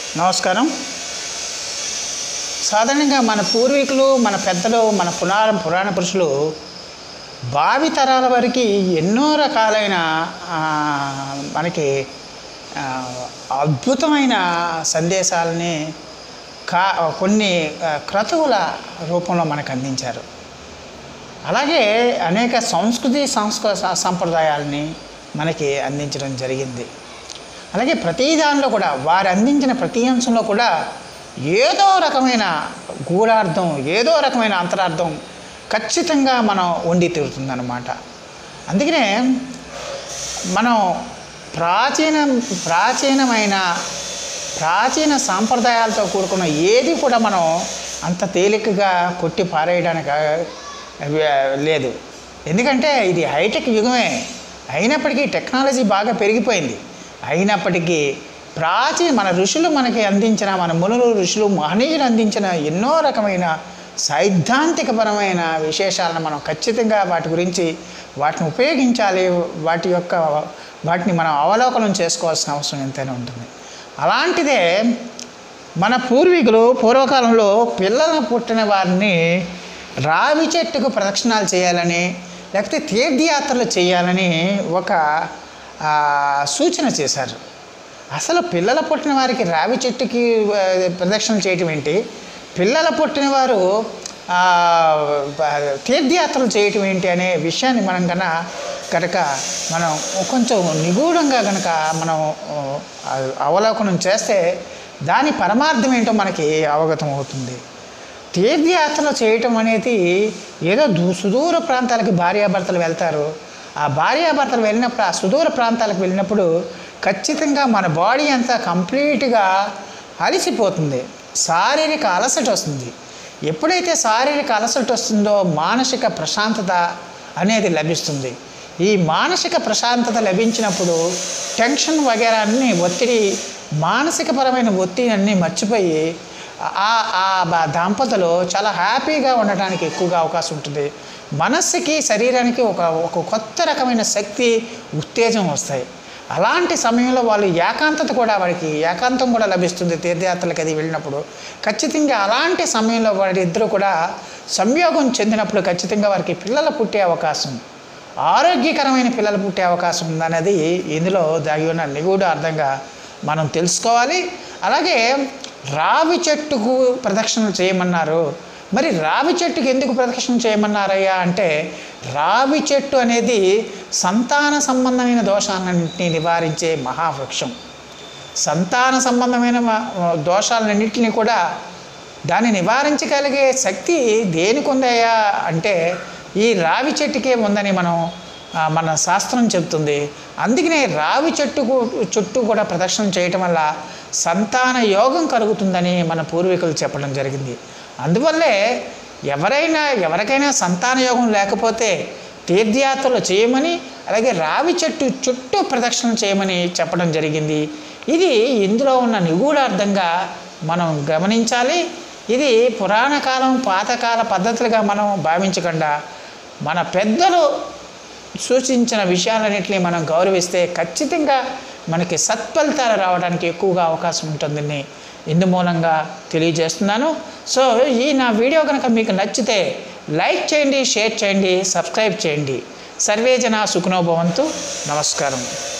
నమస్కారం సాధారణంగా మన పూర్వీకులు మన పెద్దలు మన పురాణ పురాణ పురుషులు భావి తరాల వరకు ఎన్నో రకాలైన ఆ, మనకి ఆ, అద్భుతమైన సందేశాలని కా కొన్ని ఆ, క్రతువుల రూపంలో మనకు అందించారు అలాగే అనేక సంస్కృతి సంస్కృ సంప్రదాయాలని మనకి అందించడం జరిగింది అలాగే ప్రతి దానిలో కూడా వారు అందించిన ప్రతి అంశంలో కూడా ఏదో రకమైన గూఢార్థం ఏదో రకమైన అంతరార్థం ఖచ్చితంగా మనం వండి తీరుతుందన్నమాట అందుకనే మనం ప్రాచీన ప్రాచీనమైన ప్రాచీన సాంప్రదాయాలతో కూడుకున్న ఏది కూడా మనం అంత తేలికగా కొట్టి పారేయడానికి ఆ, లేదు ఎందుకంటే ఇది హైటెక్ యుగమే అయినప్పటికీ టెక్నాలజీ బాగా పెరిగిపోయింది అయినప్పటికీ ప్రాచీన మన ఋషులు మనకి అందించిన మన మునులు ఋషులు మహనీయులు అందించిన ఎన్నో రకమైన సైద్ధాంతికపరమైన విశేషాలను మనం ఖచ్చితంగా వాటి గురించి వాటిని ఉపయోగించాలి వాటి యొక్క వాటిని మనం అవలోకనం చేసుకోవాల్సిన అవసరం ఎంతైనా ఉంటుంది అలాంటిదే మన పూర్వీకులు పూర్వకాలంలో పిల్లలు పుట్టిన వారిని రావి చెట్టుకు ప్రదక్షిణాలు చేయాలని లేకపోతే తీర్థయాత్రలు చేయాలని ఒక ఆ, సూచన చేశారు అసలు పిల్లలు పుట్టిన వారికి రావి చెట్టుకి ఆ, ప్రదక్షిణ చేయటం ఏంటి పిల్లలు పుట్టిన వారు ఆ, బ- తీర్థయాత్రలు చేయటం ఏంటి అనే విషయాన్ని మనం కన కనుక మనం కొంచెం నిగూఢంగా కనుక మనం ఆ, అవలోకనం చేస్తే దాని పరమార్థం ఏంటో మనకి అవగతం అవుతుంది తీర్థయాత్రలు చేయటం అనేది ఏదో దూ సుదూర ప్రాంతాలకి భార్యాభర్తలు వెళ్తారు ఆ భార్యాభర్తలు వెళ్ళినప్పుడు ఆ సుదూర ప్రాంతాలకు వెళ్ళినప్పుడు ఖచ్చితంగా మన బాడీ అంతా కంప్లీట్గా అలసిపోతుంది శారీరక అలసట వస్తుంది ఎప్పుడైతే శారీరక అలసట వస్తుందో మానసిక ప్రశాంతత అనేది లభిస్తుంది ఈ మానసిక ప్రశాంతత లభించినప్పుడు టెన్షన్ వగేరా అన్ని ఒత్తిడి మానసికపరమైన ఒత్తిడి అన్నీ మర్చిపోయి ఆ ఆ బ- దంపతులు చాలా హ్యాపీగా ఉండటానికి ఎక్కువగా అవకాశం ఉంటుంది మనస్సుకి శరీరానికి ఒక ఒక కొత్త రకమైన శక్తి ఉత్తేజం వస్తాయి అలాంటి సమయంలో వాళ్ళు ఏకాంతత కూడా వాడికి ఏకాంతం కూడా లభిస్తుంది తీర్థయాత్రలకు అది వెళ్ళినప్పుడు ఖచ్చితంగా అలాంటి సమయంలో వారిద్దరూ కూడా సంయోగం చెందినప్పుడు ఖచ్చితంగా వారికి పిల్లలు పుట్టే అవకాశం ఆరోగ్యకరమైన పిల్లలు పుట్టే అవకాశం ఉందనేది ఇందులో దాగి ఉన్న నిగూఢ అర్థంగా మనం తెలుసుకోవాలి అలాగే రావి చెట్టుకు ప్రదక్షిణ చేయమన్నారు మరి రావి చెట్టుకు ఎందుకు ప్రదక్షిణ చేయమన్నారయ్యా అంటే రావి చెట్టు అనేది సంతాన సంబంధమైన దోషాలన్నింటినీ నివారించే మహావృక్షం సంతాన సంబంధమైన మ- దోషాలన్నింటినీ కూడా దాన్ని నివారించగలిగే శక్తి దేనికి ఉందయ్యా అంటే ఈ రావి చెట్టుకే ఉందని మనం ఆ, మన శాస్త్రం చెప్తుంది అందుకనే రావి చెట్టుకు చుట్టూ కూడా ప్రదక్షిణ చేయటం వల్ల సంతాన యోగం కలుగుతుందని మన పూర్వీకులు చెప్పడం జరిగింది అందువల్లే ఎవరైనా ఎవరికైనా సంతాన యోగం లేకపోతే తీర్థయాత్రలు చేయమని అలాగే రావి చెట్టు చుట్టూ ప్రదక్షిణ చేయమని చెప్పడం జరిగింది ఇది ఇందులో ఉన్న నిగూఢార్థంగా మనం గమనించాలి ఇది పురాణ కాలం పాతకాల పద్ధతులుగా మనం భావించకుండా మన పెద్దలు సూచించిన విషయాలన్నింటినీ మనం గౌరవిస్తే ఖచ్చితంగా మనకి సత్ఫలితాలు రావడానికి ఎక్కువగా అవకాశం ఉంటుందని ఇందు మూలంగా తెలియజేస్తున్నాను సో ఈ నా వీడియో కనుక మీకు నచ్చితే లైక్ చేయండి షేర్ చేయండి సబ్స్క్రైబ్ చేయండి సర్వే జన సుఖనోభవంతు నమస్కారం